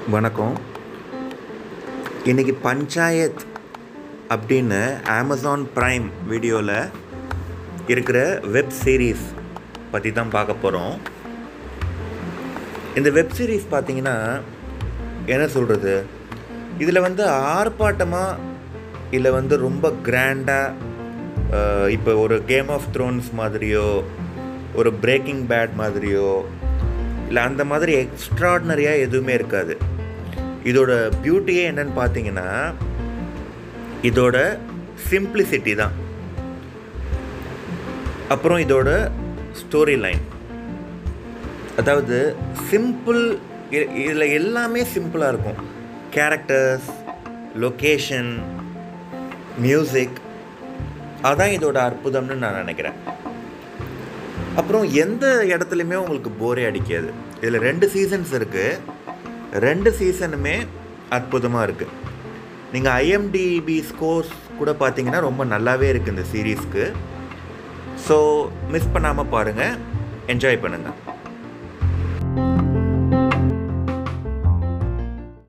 வணக்கம் இன்றைக்கி பஞ்சாயத் அப்படின்னு அமேசான் ப்ரைம் வீடியோவில் இருக்கிற வெப் சீரிஸ் பற்றி தான் பார்க்க போகிறோம் இந்த வெப் சீரிஸ் பார்த்தீங்கன்னா என்ன சொல்கிறது இதில் வந்து ஆர்ப்பாட்டமாக இல்லை வந்து ரொம்ப கிராண்டாக இப்போ ஒரு கேம் ஆஃப் த்ரோன்ஸ் மாதிரியோ ஒரு பிரேக்கிங் பேட் மாதிரியோ இல்லை அந்த மாதிரி எக்ஸ்ட்ராடினரியாக எதுவுமே இருக்காது இதோட பியூட்டியே என்னன்னு பார்த்தீங்கன்னா இதோட சிம்பிளிசிட்டி தான் அப்புறம் இதோட ஸ்டோரி லைன் அதாவது சிம்பிள் இதில் எல்லாமே சிம்பிளாக இருக்கும் கேரக்டர்ஸ் லொக்கேஷன் மியூசிக் அதான் இதோட அற்புதம்னு நான் நினைக்கிறேன் அப்புறம் எந்த இடத்துலையுமே உங்களுக்கு போரே அடிக்காது இதில் ரெண்டு சீசன்ஸ் இருக்குது ரெண்டு சீசனுமே அற்புதமாக இருக்குது நீங்கள் ஐஎம்டிபி ஸ்கோர்ஸ் கூட பார்த்தீங்கன்னா ரொம்ப நல்லாவே இருக்குது இந்த சீரீஸ்க்கு ஸோ மிஸ் பண்ணாமல் பாருங்கள் என்ஜாய் பண்ணுங்கள்